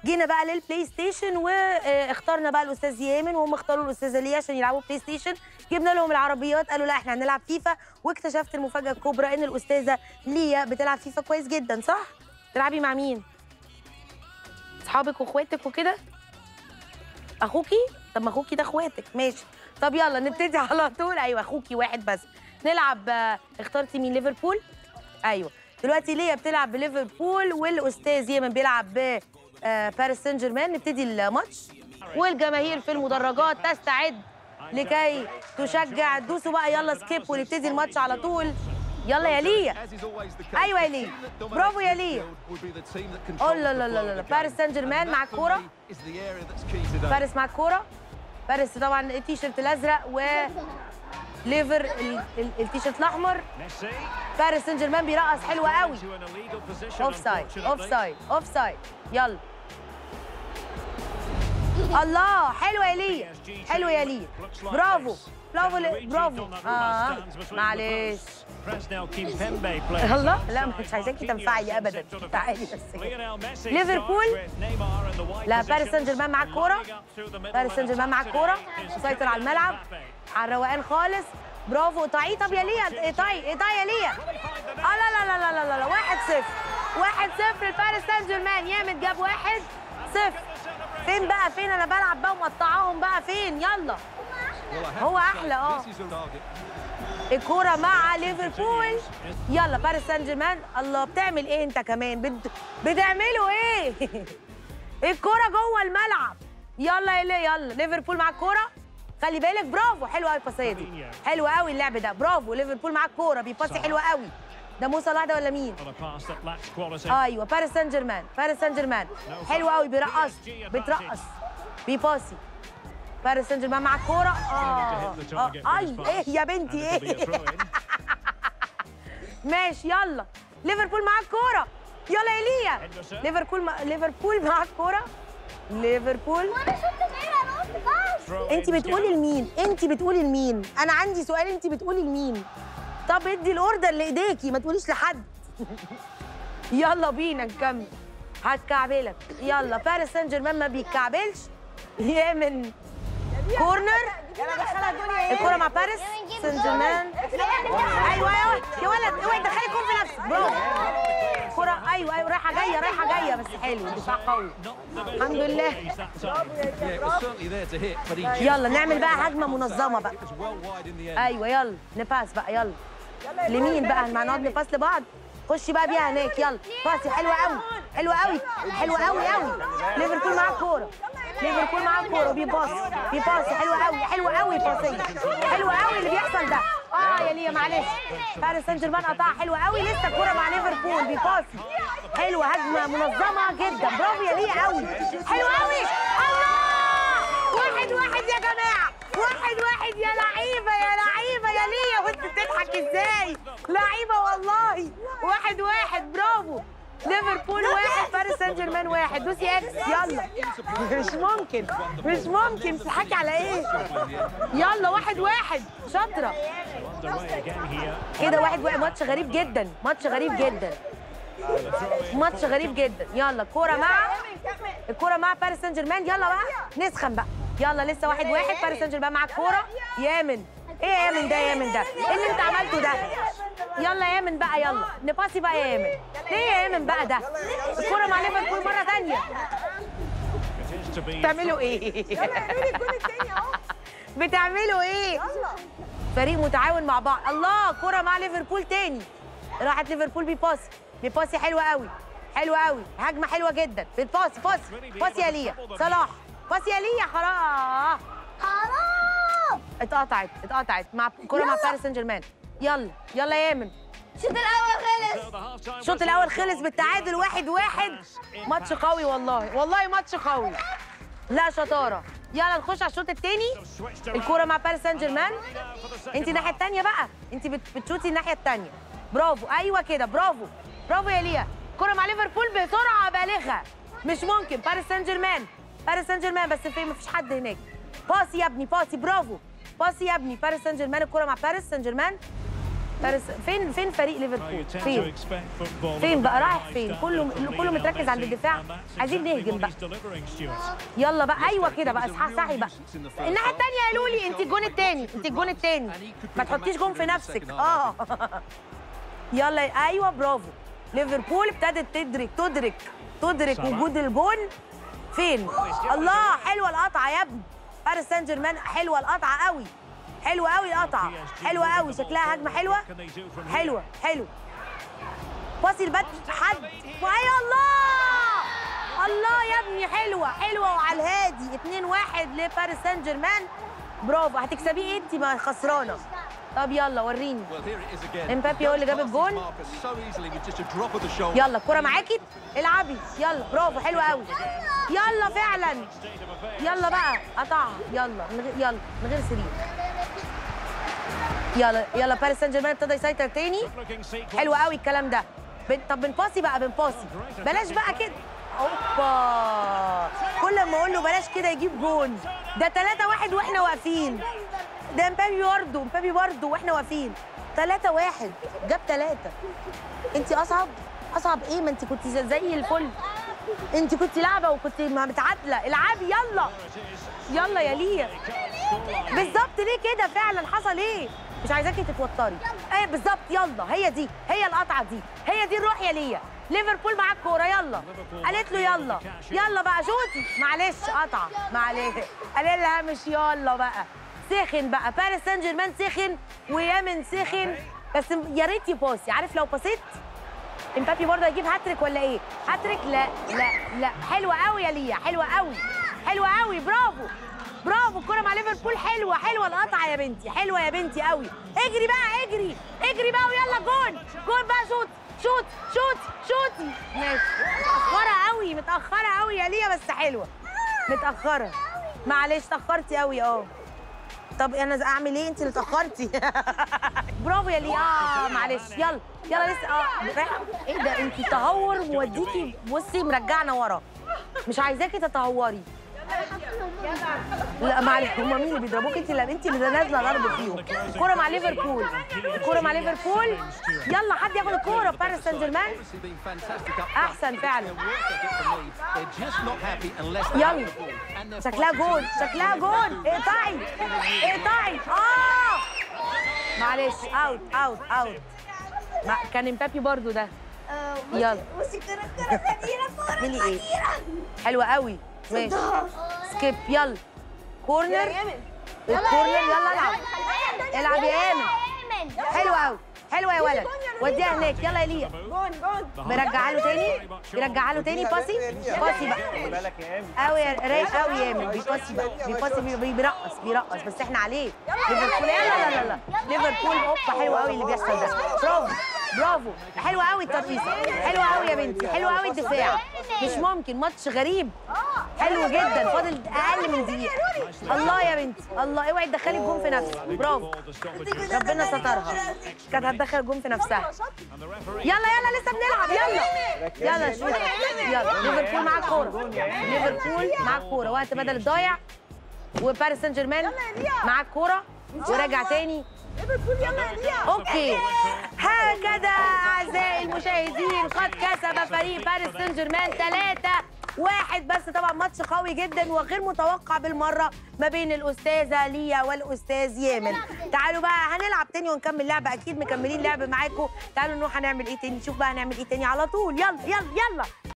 جينا بقى للبلاي ستيشن واخترنا بقى الاستاذ يامن وهم اختاروا الاستاذه ليا عشان يلعبوا بلاي ستيشن جبنا لهم العربيات قالوا لا احنا هنلعب فيفا واكتشفت المفاجاه الكبرى ان الاستاذه ليا بتلعب فيفا كويس جدا صح تلعبي مع مين اصحابك واخواتك وكده اخوكي طب ما اخوكي ده اخواتك ماشي طب يلا نبتدي على طول ايوه اخوكي واحد بس نلعب آه، اخترتي مين ليفربول ايوه دلوقتي ليا بتلعب بليفربول والاستاذ يمن بيلعب ب آه، باريس سان جيرمان نبتدي الماتش والجماهير في المدرجات تستعد لكي تشجع دوسوا بقى يلا سكيب ونبتدي الماتش على طول يلا يا ليا ايوه يا ليا برافو يا ليا أوه لا لا لا لا لا. باريس سان جيرمان مع الكوره فارس مع الكوره فارس طبعا التيشيرت الازرق و ليفر ال- ال- التيشيرت الاحمر باريس سان جيرمان بيرقص حلوه قوي اوف سايد اوف سايد اوف سايد يلا الله حلوه يا ليا حلوه يا ليا برافو برافو ل- برافو اه معلش الله لا مش عايزاكي تنفعي ابدا تعالي بس كده. ليفربول لا باريس سان جيرمان مع الكوره باريس سان جيرمان مع الكوره مسيطر على الملعب على الروقان خالص برافو قطعيه طب يا ليا اقطعي اقطعي يا ليا اه لا لا لا لا لا لا, لا. واحد صفر واحد صفر لباريس سان جيرمان يامد جاب واحد صفر فين بقى فين انا بلعب بقى ومقطعاهم بقى فين يلا هو أحلى، آه. الكوره مع ليفربول يلا باريس سان جيرمان الله بتعمل ايه انت كمان بت... بتعملوا ايه الكوره جوه الملعب يلا يلا يلا ليفربول مع الكوره خلي بالك برافو حلوه قوي الباسيه دي حلوه قوي اللعب ده برافو ليفربول مع الكوره بيباسي حلوه قوي ده موسى صلاح ده ولا مين ايوه باريس سان جيرمان باريس سان جيرمان حلو قوي بيرقص بترقص بيباسي باريس سان جيرمان مع الكوره اه آه، اي ايه يا بنتي ايه ماشي يلا ليفربول مع الكوره يلا يا ليا ليفربول مع... ليفربول مع الكوره ليفربول وانا شفت غير انا قلت بس انت بتقولي لمين انت بتقولي لمين انا عندي سؤال انت بتقولي لمين طب ادي الاوردر لايديكي ما تقوليش لحد يلا بينا نكمل هتكعبلك يلا باريس سان جيرمان ما بيتكعبلش يامن كورنر الكوره مع باريس سان جيرمان ايوه ايوه يا ولد اوعي تدخلي الكوره في نفسك برافو كرة ايوه ايوه رايحه جايه رايحه جايه بس حلو دفاع قوي الحمد لله يلا نعمل بقى هجمه منظمه بقى ايوه يلا نباس بقى يلا لمين بقى ما نقعد نباس لبعض خشي بقى بيها هناك يلا باسي حلوه قوي حلوه قوي حلوه قوي قوي ليفربول معاه الكوره ليفربول معاه الكوره بيباصي بيباصي حلوه قوي حلوه قوي الباسيه حلوه قوي اللي بيحصل ده اه يا ليا معلش باريس سان جيرمان قطعها حلوه قوي لسه الكوره مع ليفربول بيباصي حلوه هجمه منظمه جدا برافو يا ليا قوي حلوه قوي الله واحد واحد يا جماعه واحد واحد يا لعيبه يا لعيبه يا ليا وانت بتضحك ازاي لعيبه والله واحد واحد برافو ليفربول واحد باريس سان جيرمان واحد دوسي اكس يلا مش ممكن مش ممكن بتضحكي على ايه يلا واحد واحد شاطره كده واحد واحد ماتش غريب جدا ماتش غريب جدا ماتش غريب جدا يلا كوره مع الكوره مع باريس سان جيرمان يلا بقى نسخن بقى يلا لسه واحد واحد باريس سان جيرمان مع الكوره يامن ايه يا يامن ده يا يامن ده ايه اللي انت عملته ده يلا يا يامن بقى يلا نباصي بقى يا يامن ليه يا يامن بقى ده الكوره مع ليفربول مره ثانيه بتعملوا ايه بتعملوا ايه فريق متعاون مع بعض الله كرة مع ليفربول تاني راحت ليفربول بيباسي بيباسي حلوة قوي حلوة قوي هجمة حلوة جدا بتباسي باسي باسي يا ليا صلاح باسي يا ليا حرام حرام اتقطعت اتقطعت مع كرة مع باريس سان جيرمان يلا يلا يا يامن الشوط الاول خلص الشوط الاول خلص بالتعادل واحد واحد ماتش قوي والله والله ماتش قوي لا شطاره يلا نخش على الشوط الثاني الكوره مع باريس سان جيرمان انت الناحيه الثانيه بقى انت بت- بتشوتي الناحيه الثانيه برافو ايوه كده برافو برافو يا ليا كوره مع ليفربول بسرعه بالغه مش ممكن باريس سان جيرمان باريس سان جيرمان بس في مفيش حد هناك باسي يا ابني باسي برافو باسي يا ابني باريس سان جيرمان الكوره مع باريس سان جيرمان باريس فين فين فريق ليفربول فين فين بقى رايح فين كله كله متركز عند الدفاع عايزين نهجم بقى يلا بقى ايوه كده بقى اصحى صحي بقى الناحيه الثانيه يا لولي انت الجون الثاني انت الجون الثاني ما تحطيش جون في نفسك اه يلا ايوه برافو ليفربول ابتدت تدرك تدرك تدرك صلاح. وجود الجون فين الله حلوه القطعه يا ابني باريس سان جيرمان حلوه القطعه قوي حلوه قوي القطعه حلوه قوي شكلها هجمه حلوه حلوه حلو باصي البت حد وهي الله الله يا ابني حلوه حلوه وعلى الهادي 2 1 لباريس سان جيرمان برافو هتكسبيه انت ما خسرانه طب يلا وريني امبابي هو اللي جاب الجون يلا الكرة معاكي العبي يلا برافو حلو قوي يلا فعلا يلا بقى قطعها يلا من غير يلا من غير سرير يلا يلا باريس سان جيرمان ابتدى يسيطر تاني حلو قوي الكلام ده بن... طب بنباصي بقى بنباصي بلاش بقى كده اوبا كل ما اقول له بلاش كده يجيب جون ده 3 1 واحنا واقفين ده مبابي برضه مبابي برضه واحنا واقفين 3 1 جاب 3 انت اصعب اصعب ايه ما انت كنت زي الفل انت كنت لعبه وكنت ما متعادله العبي يلا يلا يا ليا بالظبط ليه كده فعلا حصل ايه مش عايزاكي تتوتري ايه بالظبط يلا هي دي هي القطعه دي هي دي الروح يا ليا ليفربول معاك كوره يلا قالت له يلا يلا بقى شوتي معلش قطعه معلش قال لها مش يلا بقى سخن بقى باريس سان جيرمان سخن ويامن سخن بس يا ريت يباصي عارف لو باصيت امبابي برضه هيجيب هاتريك ولا ايه؟ هاتريك لا لا لا حلوه قوي يا ليا حلوه قوي حلوه قوي برافو برافو الكرة مع ليفربول حلوه حلوه القطعه يا بنتي حلوه يا بنتي قوي اجري بقى اجري اجري بقى ويلا جون جون بقى شوت شوت شوت شوتي ماشي متاخره قوي متاخره قوي يا ليا بس حلوه متاخره معلش اتاخرتي قوي اه طب انا اعمل ايه انت اللي اتاخرتي برافو يا ليا اه معلش يلا يلا لسه اه رايحه ايه ده انت تهور موديكي بصي مرجعنا ورا مش عايزاكي تتهوري لا معلش هما مين اللي بيضربوك انت اللي انت اللي نازله ضرب فيهم الكوره مع ليفربول الكوره مع ليفربول يلا حد ياخد الكوره في باريس سان جيرمان احسن فعلا يلا شكلها جول شكلها جول اقطعي اقطعي اه معلش اوت اوت اوت ما كان امبابي برضو ده يلا. بصي كرة كرة خطيرة كرة مين ايه؟ خطيرة حلوه قوي ماشي سكيب يلا كورنر الكورنر يلا العب العب يا ايمن حلوه قوي حلوه يا ولد وديها هناك يلا يا ليا جون جون بيرجعها له تاني بيرجعها له تاني باسي باسي بقى بالك يا ايمن قوي يا رايق قوي يا ايمن بيباسي بقى بيباسي بي- بي- بيرقص بيرقص بس احنا عليه ليفربول لا لا لا لا ليفربول اوبا حلو قوي اللي بيحصل ده برافو برافو حلوه قوي الترقيصه حلوه قوي يا بنتي حلوه قوي الدفاع مش ممكن ماتش غريب حلو جدا فاضل اقل من دقيقه الله يا بنتي الله اوعي تدخلي الجون في نفسك برافو ربنا سترها كانت هتدخل الجون في نفسها يلا يلا لسه بنلعب يلا يلا شوف يلا ليفربول معاك كوره ليفربول معاك كوره وقت بدل الضايع وباريس سان جيرمان معاك كوره وراجع تاني ليفربول يلا يا ليا اوكي هكذا اعزائي المشاهدين قد كسب فريق باريس سان جيرمان ثلاثة واحد بس طبعا ماتش قوي جدا وغير متوقع بالمره ما بين الاستاذه ليا والاستاذ يامن تعالوا بقى هنلعب تاني ونكمل لعبه اكيد مكملين لعب معاكم تعالوا نروح هنعمل ايه تاني نشوف بقى هنعمل ايه تاني على طول يلا يلا يلا